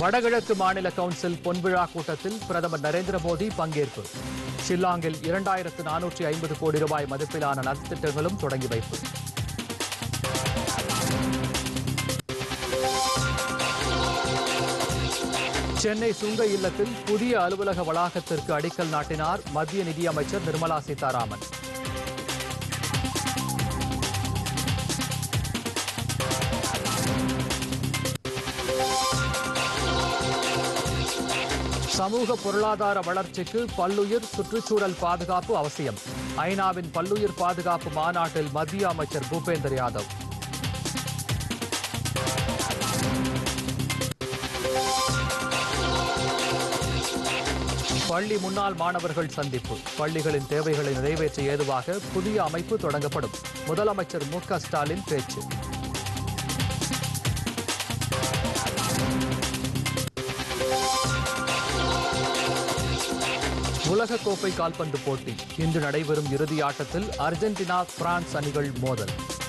வடகிழக்கு மாநில கவுன்சில் பொன்விழா கூட்டத்தில் பிரதமர் நரேந்திர மோடி பங்கேற்பு ஷில்லாங்கில் இரண்டாயிரத்து நானூற்றி ஐம்பது கோடி ரூபாய் மதிப்பிலான நலத்திட்டங்களும் தொடங்கி வைப்பு சென்னை சுங்க இல்லத்தில் புதிய அலுவலக வளாகத்திற்கு அடிக்கல் நாட்டினார் மத்திய நிதியமைச்சர் நிர்மலா சீதாராமன் சமூக பொருளாதார வளர்ச்சிக்கு பல்லுயிர் சுற்றுச்சூழல் பாதுகாப்பு அவசியம் ஐநாவின் பல்லுயிர் பாதுகாப்பு மாநாட்டில் மத்திய அமைச்சர் பூபேந்தர் யாதவ் பள்ளி முன்னாள் மாணவர்கள் சந்திப்பு பள்ளிகளின் தேவைகளை நிறைவேற்ற ஏதுவாக புதிய அமைப்பு தொடங்கப்படும் முதலமைச்சர் மு க ஸ்டாலின் பேச்சு உலகக்கோப்பை கால்பந்து போட்டி இன்று நடைபெறும் இறுதி ஆட்டத்தில் அர்ஜென்டினா பிரான்ஸ் அணிகள் மோதல்